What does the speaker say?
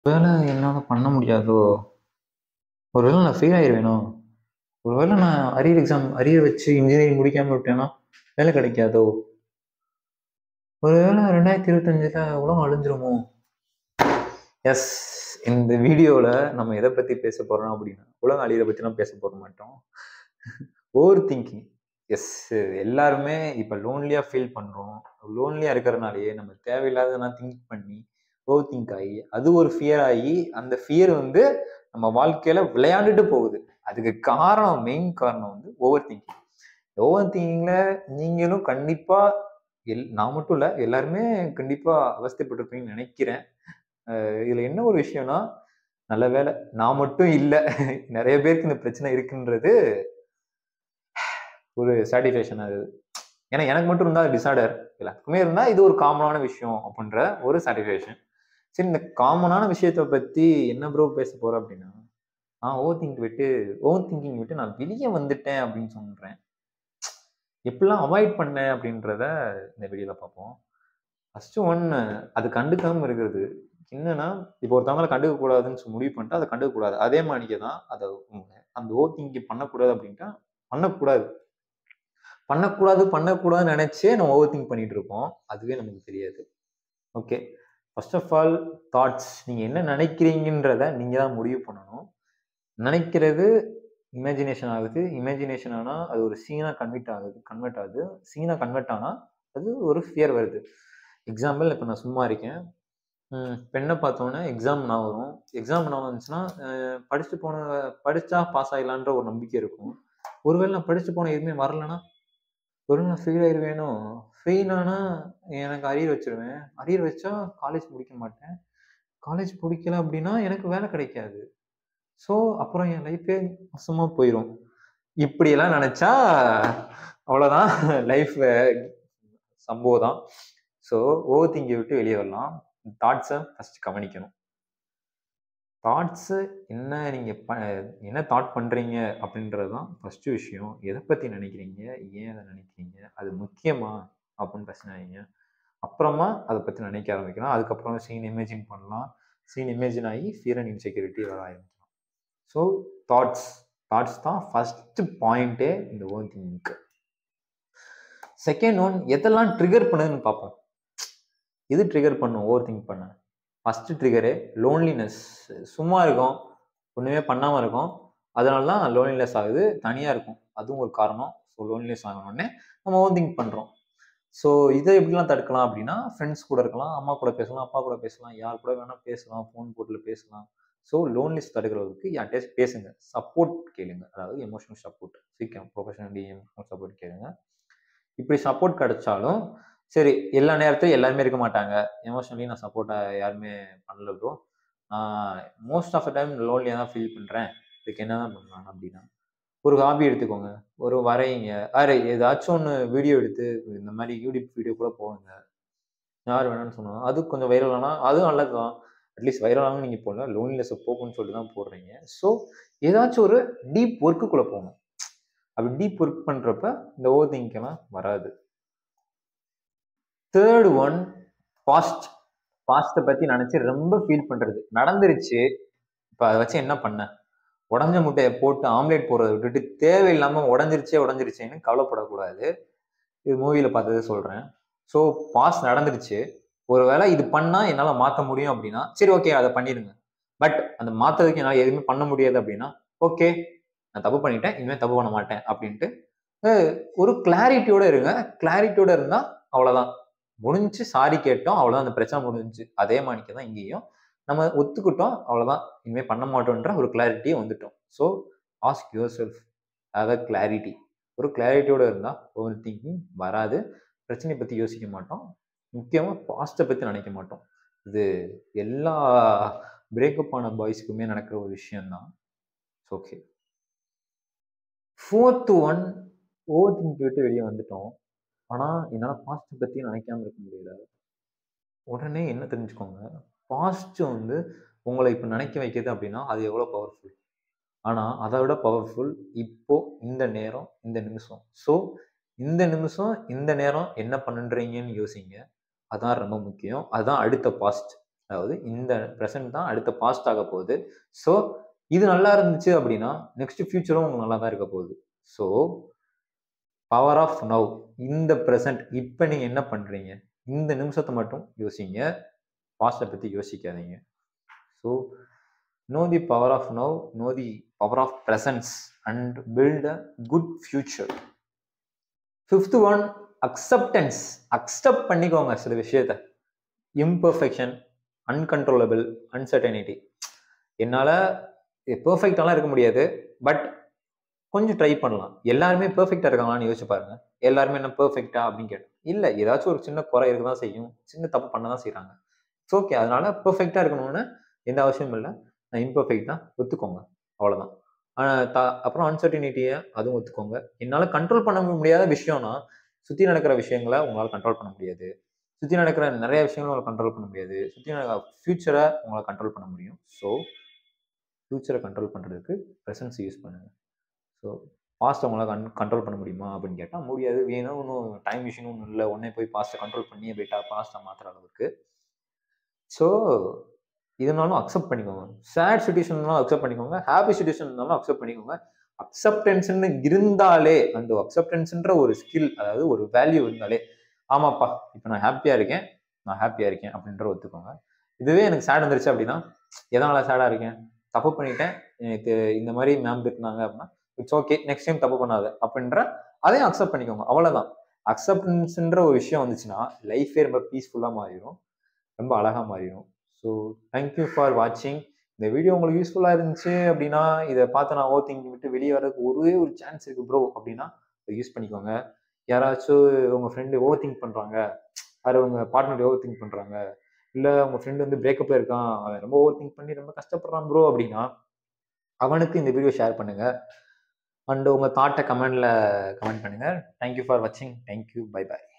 ஒருவேளை என்னால் பண்ண முடியாதோ ஒருவேளை நான் ஃபெயில் ஆயிடுவேனோ ஒருவேளை நான் அரியர் எக்ஸாம் அரியர் வச்சு இன்ஜினியரிங் முடிக்காம விட்டேன்னா வேலை கிடைக்காதோ ஒருவேளை ரெண்டாயிரத்தி இருபத்தஞ்சில் உலகம் அழிஞ்சிருமோ எஸ் இந்த வீடியோவில் நம்ம எதை பற்றி பேச போகிறோம் அப்படின்னா உலகம் அழியிற பற்றிலாம் பேச போக மாட்டோம் ஓவர் திங்கிங் எஸ் எல்லாருமே இப்போ லோன்லியாக ஃபீல் பண்ணுறோம் லோன்லியாக இருக்கிறனாலேயே நம்ம தேவையில்லாததெல்லாம் திங்க் பண்ணி ஓவர் திங்க் ஆகி அது ஒரு ஃபியர் ஆகி அந்த ஃபியர் வந்து நம்ம வாழ்க்கையில் விளையாண்டுட்டு போகுது அதுக்கு காரணம் மெயின் காரணம் வந்து ஓவர் திங்கிங் ஓவர் திங்கிங்கில் நீங்களும் கண்டிப்பாக எல் நான் மட்டும் இல்லை எல்லாருமே கண்டிப்பாக அவஸ்தைப்பட்டிருப்பீங்கன்னு நினைக்கிறேன் இதில் என்ன ஒரு விஷயம்னா நல்ல வேலை நான் மட்டும் இல்லை நிறைய பேருக்கு இந்த பிரச்சனை இருக்குன்றது ஒரு சாட்டிஸ்ஃபேக்ஷன் அது ஏன்னா எனக்கு மட்டும் இருந்தால் டிசார்டர் எல்லாத்துக்குமே இருந்தால் இது ஒரு காமனான விஷயம் அப்படின்ற ஒரு சாட்டிஸ்ஃபேக்ஷன் சரி இந்த காமனான விஷயத்தை பற்றி என்ன ப்ரோ பேச போகிறோம் அப்படின்னா நான் ஓவர் திங்க் விட்டு ஓவர் திங்கிங் விட்டு நான் வெளியே வந்துட்டேன் அப்படின்னு சொல்கிறேன் எப்படிலாம் அவாய்ட் பண்ணேன் அப்படின்றத இந்த வீடியோவில் பார்ப்போம் ஃபஸ்ட்டு ஒன்று அது கண்டுக்காமல் இருக்கிறது என்னன்னா இப்போ ஒருத்தவங்களை கண்டுக்க கூடாதுன்னு சொல்லி முடிவு பண்ணிட்டு அதை கண்டுக்க கூடாது அதே மாதிரிக்கே தான் அதை அந்த ஓவர் திங்கிங் பண்ணக்கூடாது அப்படின்ட்டா பண்ணக்கூடாது பண்ணக்கூடாது பண்ணக்கூடாதுன்னு நினைச்சே நம்ம ஓவர் திங்க் பண்ணிட்டு இருப்போம் அதுவே நமக்கு தெரியாது okay first of all thoughts நீங்கள் என்ன நினைக்கிறீங்கன்றத நீங்கள் தான் முடிவு பண்ணணும் நினைக்கிறது இமேஜினேஷன் ஆகுது இமேஜினேஷன் ஆனால் அது ஒரு சீனாக கன்வெர்ட் ஆகுது கன்வெர்ட் ஆகுது சீனாக கன்வெர்ட் ஆனால் அது ஒரு ஃபியர் வருது எக்ஸாம்பிள் இப்போ நான் சும்மா இருக்கேன் பெண்ணை பார்த்தோன்னே எக்ஸாம் நான் வரும் எக்ஸாம் நான் வந்துச்சுன்னா படிச்சுட்டு போன படித்தா பாஸ் ஆகிடலான்ற ஒரு நம்பிக்கை இருக்கும் ஒருவேளை நான் படிச்சுட்டு போன எதுவுமே வரலன்னா ஒருவேளை நான் ஃபெயில் ஆயிடுவேனோ ஃபெயில் ஆனால் எனக்கு அரியர் வச்சிருவேன் அரியர் வச்சா காலேஜ் முடிக்க மாட்டேன் காலேஜ் பிடிக்கல அப்படின்னா எனக்கு வேலை கிடைக்காது ஸோ அப்புறம் என் லைஃபே மோசமாக போயிடும் இப்படியெல்லாம் நினச்சா அவ்வளோதான் லைஃப் சம்பவம் தான் ஸோ ஓவர் திங்கை விட்டு வெளியே வரலாம் தாட்ஸை ஃபஸ்ட் கவனிக்கணும் தாட்ஸு என்ன நீங்கள் ப என்ன தாட் பண்ணுறீங்க அப்படின்றது தான் ஃபஸ்ட்டு விஷயம் எதை பற்றி நினைக்கிறீங்க ஏன் அதை நினைக்கிறீங்க அது முக்கியமா அப்படின்னு ஃபஸ்ட் நினைங்க அப்புறமா அதை பற்றி நினைக்க ஆரம்பிக்கலாம் அதுக்கப்புறம் சீன் இமேஜின் பண்ணலாம் சீன் இமேஜின் ஆகி ஃபியர் அண்ட் இன்செக்யூரிட்டி வர ஆரம்பிக்கலாம் ஸோ தாட்ஸ் தாட்ஸ் தான் ஃபஸ்ட்டு பாயிண்ட்டே இந்த ஓவர் திங்க்கு செகண்ட் ஒன் எதெல்லாம் ட்ரிகர் பண்ணுதுன்னு பார்ப்போம் எது ட்ரிகர் பண்ணும் ஓவர் திங்க் பண்ண ஃபஸ்ட்டு ட்ரிகரு லோன்லினஸ் சும்மா இருக்கும் ஒன்றுமே பண்ணாமல் இருக்கும் அதனால தான் லோன்லினஸ் ஆகுது தனியாக இருக்கும் அதுவும் ஒரு காரணம் ஸோ லோன்லினஸ் ஆகணுன்னே நம்ம ஓவர் திங்க் பண்ணுறோம் ஸோ இதை எப்படிலாம் தடுக்கலாம் அப்படின்னா ஃப்ரெண்ட்ஸ் கூட இருக்கலாம் அம்மா கூட பேசலாம் அப்பா கூட பேசலாம் யார் கூட வேணால் பேசலாம் ஃபோன் போட்டில் பேசலாம் ஸோ லோன்லிஸ் தடுக்கிறதுக்கு யார்கிட்டயாச்சும் பேசுங்க சப்போர்ட் கேளுங்க அதாவது எமோஷனல் சப்போர்ட் சீக்கிரம் ப்ரொஃபஷனலி எமோஷனல் சப்போர்ட் கேளுங்க இப்படி சப்போர்ட் கிடைச்சாலும் சரி எல்லா நேரத்திலும் எல்லாருமே இருக்க மாட்டாங்க எமோஷனலி நான் சப்போர்ட்டாக யாருமே பண்ணல bro most of the time லோன்லியாக தான் ஃபீல் பண்ணுறேன் இதுக்கு என்ன தான் பண்ணலாம் அப்படின்னா ஒரு ஹாபி எடுத்துக்கோங்க ஒரு வரைங்க அரே ஏதாச்சும் ஒன்று வீடியோ எடுத்து இந்த மாதிரி யூடியூப் வீடியோ கூட போடுங்க யார் வேணாம்னு சொன்னாலும் அது கொஞ்சம் வைரல் ஆனால் அதுவும் நல்லது தான் அட்லீஸ்ட் வைரலாகவும் நீங்கள் போடல லோன்லினஸை போக்குன்னு சொல்லிட்டு தான் போடுறீங்க ஸோ ஏதாச்சும் ஒரு டீப் ஒர்க்குக்குள்ளே போகணும் அப்படி டீப் ஒர்க் பண்ணுறப்ப இந்த ஓவர் திங்கெல்லாம் வராது தேர்ட் ஒன் பாஸ்ட் பாஸ்ட்டை பற்றி நினச்சி ரொம்ப ஃபீல் பண்ணுறது நடந்துருச்சு இப்போ அதை வச்சு என்ன பண்ண உடஞ்ச முட்டையை போட்டு ஆம்லேட் போடுறதை விட்டுட்டு தேவையில்லாமல் உடஞ்சிருச்சே உடஞ்சிருச்சேன்னு கவலைப்படக்கூடாது இது மூவியில் பார்த்தது சொல்கிறேன் ஸோ பாஸ் நடந்துருச்சு ஒரு வேளை இது பண்ணால் என்னால் மாற்ற முடியும் அப்படின்னா சரி ஓகே அதை பண்ணிடுங்க பட் அந்த மாற்றுறதுக்கு என்னால் எதுவுமே பண்ண முடியாது அப்படின்னா ஓகே நான் தப்பு பண்ணிட்டேன் இனிமேல் தப்பு பண்ண மாட்டேன் அப்படின்ட்டு ஒரு கிளாரிட்டியோட இருங்க கிளாரிட்டியோட இருந்தால் அவ்வளோதான் முடிஞ்சு சாரி கேட்டோம் அவ்வளோதான் அந்த பிரச்சனை முடிஞ்சு அதே மாதிரிக்கு தான் இங்கேயும் நம்ம ஒத்துக்கிட்டோம் அவ்வளோதான் இனிமேல் பண்ண மாட்டோன்ற ஒரு கிளாரிட்டியே வந்துட்டோம் so ask yourself have a clarity ஒரு கிளாரிட்டியோட இருந்தால் ஓவர் திங்கிங் வராது பிரச்சனையை பற்றி யோசிக்க மாட்டோம் முக்கியமாக பாஸ்ட்டை பற்றி நினைக்க மாட்டோம் இது எல்லா பிரேக்கப் ஆன பாய்ஸுக்குமே நடக்கிற ஒரு விஷயம்தான் okay fourth one over think விட்டு வெளியே வந்துட்டோம் ஆனால் என்னால் பாஸ்ட்டை பற்றி நினைக்காம இருக்க முடியல உடனே என்ன தெரிஞ்சுக்கோங்க பாஸ்ட்டு வந்து உங்களை இப்போ நினைக்க வைக்கிறது அப்படின்னா அது எவ்வளோ பவர்ஃபுல் ஆனால் அதை விட பவர்ஃபுல் இப்போ இந்த நேரம் இந்த நிமிஷம் ஸோ இந்த நிமிஷம் இந்த நேரம் என்ன பண்ணுறீங்கன்னு யோசிங்க அதான் ரொம்ப முக்கியம் அதுதான் அடுத்த பாஸ்ட் அதாவது இந்த ப்ரெசன்ட் தான் அடுத்த பாஸ்ட் ஆக போகுது ஸோ இது நல்லா இருந்துச்சு அப்படின்னா நெக்ஸ்ட் ஃபியூச்சரும் உங்களுக்கு நல்லா தான் இருக்க போகுது ஸோ பவர் ஆஃப் நவ் இந்த ப்ரெசன்ட் இப்போ நீங்கள் என்ன பண்ணுறீங்க இந்த நிமிஷத்தை மட்டும் யோசிங்க பாஸ்ட்டை பற்றி யோசிக்காதீங்க so know the power of now know the power of presence and build a good future fifth one acceptance accept பண்ணிக்கோங்க சில விஷயத்த இம்பர்ஃபெக்ஷன் அன்கன்ட்ரோலபிள் அன்சர்டனிட்டி என்னால் பெர்ஃபெக்டாலாம் இருக்க முடியாது பட் கொஞ்சம் ட்ரை பண்ணலாம் எல்லாருமே பெர்ஃபெக்டாக இருக்காங்களான்னு யோசிச்சு பாருங்க எல்லாருமே என்ன பெர்ஃபெக்டா அப்படின்னு கேட்டோம் இல்லை ஏதாச்சும் ஒரு சின்ன குறை இருக்க தான் செய்யும் சின்ன தப்பு பண்ண தான் செய்கிறாங்க இட்ஸ் ஓகே அதனால பெர்ஃபெக்டாக இருக்கணும்னு எந்த அவசியமும் இல்லை நான் இம்பர்ஃபெக்ட் தான் ஒத்துக்கோங்க அவ்வளோதான் அப்புறம் அன்சர்டினிட்டியை அதுவும் ஒத்துக்கோங்க என்னால் கண்ட்ரோல் பண்ண முடியாத விஷயம்னா சுற்றி நடக்கிற விஷயங்களை உங்களால் கண்ட்ரோல் பண்ண முடியாது சுற்றி நடக்கிற நிறைய விஷயங்களை உங்களால் கண்ட்ரோல் பண்ண முடியாது சுற்றி நடக்கிற ஃப்யூச்சரை உங்களால் கண்ட்ரோல் பண்ண முடியும் ஸோ ஃப்யூச்சரை கண்ட்ரோல் பண்ணுறதுக்கு ப்ரெசன்ஸ் யூஸ் பண்ணுங்கள் ஸோ பாஸ்ட்டை உங்களால் கன் கண்ட்ரோல் பண்ண முடியுமா அப்படின்னு கேட்டால் முடியாது வேணும் ஒன்றும் டைம் மிஷின் ஒன்றும் இல்லை உடனே போய் பாஸ்ட்டை கண்ட்ரோல் பண்ணி போயிட்டா பாஸ்ட்டை மாற்றுற அளவுக்கு ஸோ இதனாலும் அக்செப்ட் பண்ணிக்கோங்க சேட் சுச்சுவேஷன் இருந்தாலும் அக்செப்ட் பண்ணிக்கோங்க ஹாப்பி சுச்சுவேஷன் இருந்தாலும் அக்செப்ட் பண்ணிக்கோங்க அக்செப்டன்ஸ்னு இருந்தாலே அந்த அக்செப்டன்ஸ்ன்ற ஒரு ஸ்கில் அதாவது ஒரு வேல்யூ இருந்தாலே ஆமாப்பா இப்போ நான் ஹாப்பியாக இருக்கேன் நான் ஹாப்பியாக இருக்கேன் அப்படின்ற ஒத்துக்கோங்க இதுவே எனக்கு சேட் வந்துருச்சு அப்படின்னா எதனால் சேடாக இருக்கேன் தப்பு பண்ணிட்டேன் எனக்கு இந்த மாதிரி மேம் திட்டினாங்க அப்படின்னா இட்ஸ் ஓகே நெக்ஸ்ட் டைம் தப்பு பண்ணாத அப்படின்ற அதையும் அக்செப்ட் பண்ணிக்கோங்க அவ்வளோதான் அக்செப்டன்ஸ்ன்ற ஒரு விஷயம் வந்துச்சுன்னா லைஃபே ரொம்ப பீஸ்ஃபுல்லாக மாறிடும் ரொம்ப அழகாக மாறிடும் ஸோ தேங்க்யூ ஃபார் வாட்சிங் இந்த வீடியோ உங்களுக்கு யூஸ்ஃபுல்லாக இருந்துச்சு அப்படின்னா இதை பார்த்து நான் ஓவர் திங்கிங் விட்டு வெளியே வரதுக்கு ஒரே ஒரு சான்ஸ் இருக்குது ப்ரோ அப்படின்னா அதை யூஸ் பண்ணிக்கோங்க யாராச்சும் உங்கள் ஃப்ரெண்டு ஓவர் திங்க் பண்ணுறாங்க அது உங்கள் பார்ட்னர் ஓவர் திங்க் பண்ணுறாங்க இல்லை உங்கள் ஃப்ரெண்டு வந்து பிரேக்கப்பில் இருக்கான் அவன் ரொம்ப ஓவர் திங்க் பண்ணி ரொம்ப கஷ்டப்படுறான் ப்ரோ அப்படின்னா அவனுக்கு இந்த வீடியோ ஷேர் பண்ணுங்கள் அண்ட் உங்கள் தாட்டை கமெண்டில் கமெண்ட் பண்ணுங்கள் தேங்க்யூ ஃபார் வாட்சிங் தேங்க்யூ பை பாய்